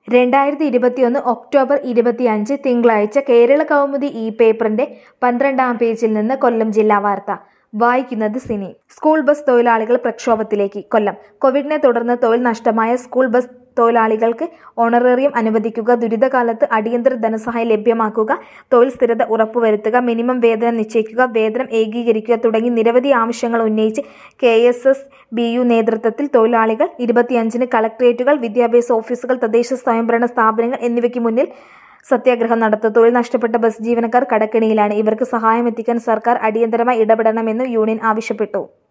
രണ്ടായിരത്തി ഇരുപത്തിയൊന്ന് ഒക്ടോബർ ഇരുപത്തിയഞ്ച് തിങ്കളാഴ്ച കേരള കൗമുദി ഈ പേപ്പറിന്റെ പന്ത്രണ്ടാം പേജിൽ നിന്ന് കൊല്ലം ജില്ലാ വാർത്ത വായിക്കുന്നത് സിനി സ്കൂൾ ബസ് തൊഴിലാളികൾ പ്രക്ഷോഭത്തിലേക്ക് കൊല്ലം കോവിഡിനെ തുടർന്ന് തൊഴിൽ നഷ്ടമായ സ്കൂൾ ബസ് തൊഴിലാളികൾക്ക് ഓണറേറിയം അനുവദിക്കുക ദുരിതകാലത്ത് അടിയന്തര ധനസഹായം ലഭ്യമാക്കുക തൊഴിൽ സ്ഥിരത ഉറപ്പുവരുത്തുക മിനിമം വേതനം നിശ്ചയിക്കുക വേതനം ഏകീകരിക്കുക തുടങ്ങി നിരവധി ആവശ്യങ്ങൾ ഉന്നയിച്ച് K S S B U നേതൃത്വത്തിൽ തൊഴിലാളികൾ ഇരുപത്തിയഞ്ചിന് കളക്ടറേറ്റുകൾ വിദ്യാഭ്യാസ ഓഫീസുകൾ തദ്ദേശ സ്വയംഭരണ സ്ഥാപനങ്ങൾ എന്നിവയ്ക്ക് മുന്നിൽ സത്യാഗ്രഹം നടത്തും തൊഴിൽ നഷ്ടപ്പെട്ട ബസ് ജീവനക്കാർ കടക്കെണിയിലാണ് ഇവർക്ക് സഹായം എത്തിക്കാൻ സർക്കാർ അടിയന്തരമായി ഇടപെടണമെന്ന് യൂണിയൻ ആവശ്യപ്പെട്ടു